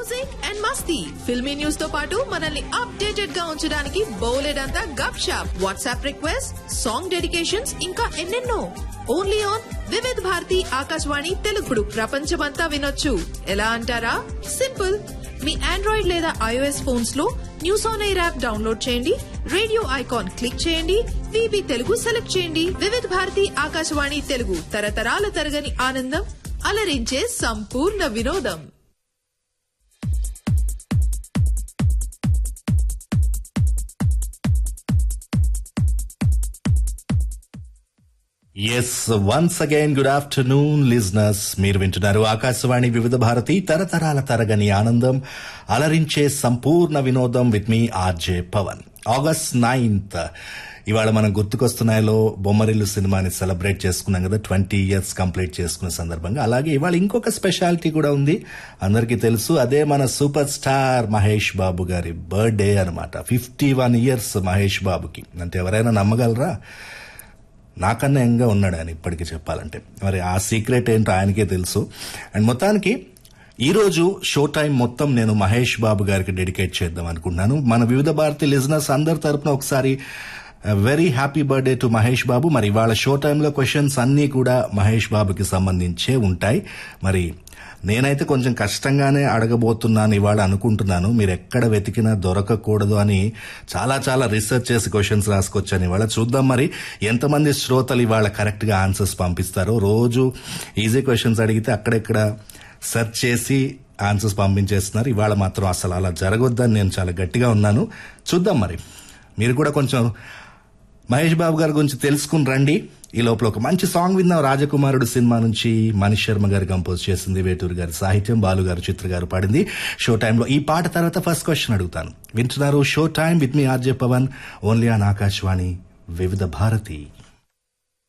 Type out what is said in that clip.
music and మస్తీ filmy news తో పాటు మనల్ని అప్డేటెడ్ గా ఉంచడానికి బోలెడంతా గప్ షాప్ వాట్సాప్ రిక్వెస్ట్ సాంగ్ డెడికేషన్స్ ఇంకా ఎన్నెన్నో ఓన్లీ ఆన్ వివిధ్ భారతి ఆకాశవాణి తెలుగుడు ప్రపంచమంతా వినొచ్చు ఎలా అంటారా సింపుల్ మీ ఆండ్రాయిడ్ లేదా ఐఓఎస్ ఫోన్స్ లో news on air app download చేయండి రేడియో ఐకాన్ క్లిక్ చేయండి విబి తెలుగు సెలెక్ట్ చేయండి వివిధ భారతి ఆకాశవాణి తెలుగు తరతరాల తరగని ఆనందం అలరించే సంపూర్ణ వినోదం yes once again good afternoon listeners మీరు వింటున్నారు ఆకాశవాణి వివిధ భారతి తరతరాల తరగని ఆనందం అలరించే సంపూర్ణ వినోదం విత్ మీ ఆర్జే పవన్ ఆగస్ట్ నైన్త్ ఇవాళ మనం గుర్తుకొస్తున్నాయిలో బొమ్మరిల్లు సినిమాని సెలబ్రేట్ చేసుకున్నాం కదా ట్వంటీ ఇయర్స్ కంప్లీట్ చేసుకున్న సందర్భంగా అలాగే ఇవాళ ఇంకొక స్పెషాలిటీ కూడా ఉంది అందరికీ తెలుసు అదే మన సూపర్ స్టార్ మహేష్ బాబు గారి బర్త్డే అనమాట ఫిఫ్టీ వన్ ఇయర్స్ మహేష్ బాబుకి అంటే ఎవరైనా నమ్మగలరా నాకన్నా యంగా ఉన్నాడు ఆయన ఇప్పటికీ చెప్పాలంటే మరి ఆ సీక్రెట్ ఏంటో ఆయనకే తెలుసు అండ్ మొత్తానికి ఈ రోజు షో టైం మొత్తం నేను మహేష్ బాబు గారికి డెడికేట్ చేద్దాం అనుకుంటున్నాను మన వివిధ భారతి లిజనర్స్ అందరి తరపున ఒకసారి very happy birthday to Mahesh Babu మరి ఇవాళ షో టైంలో క్వశ్చన్స్ అన్నీ కూడా మహేష్ బాబుకి సంబంధించే ఉంటాయి మరి నేనైతే కొంచెం కష్టంగానే అడగబోతున్నాను ఇవాళ అనుకుంటున్నాను మీరు ఎక్కడ వెతికినా దొరకకూడదు అని చాలా చాలా రీసెర్చ్ చేసి క్వశ్చన్స్ రాసుకొచ్చాను ఇవాళ చూద్దాం మరి ఎంతమంది శ్రోతలు ఇవాళ కరెక్ట్ గా ఆన్సర్స్ పంపిస్తారో రోజు ఈజీ క్వశ్చన్స్ అడిగితే అక్కడెక్కడ సెర్చ్ చేసి ఆన్సర్స్ పంపించేస్తున్నారు ఇవాళ మాత్రం అసలు అలా జరగొద్దని నేను చాలా గట్టిగా ఉన్నాను చూద్దాం మరి మీరు కూడా కొంచెం మహేష్ బాబు గారి గురించి తెలుసుకుని రండి ఈ లోపల ఒక మంచి సాంగ్ విందాం రాజకుమారుడు సినిమా నుంచి మనీష్ శర్మ గారు కంపోజ్ చేసింది వేటూరు గారి సాహిత్యం బాలు గారు చిత్ర గారు పాడింది షో టైంలో ఈ పాట తర్వాత ఫస్ట్ క్వశ్చన్ అడుగుతాను వింటున్నారు షో టైం విత్ మీ RJ Pavan only on Akashvani Vividha Bharati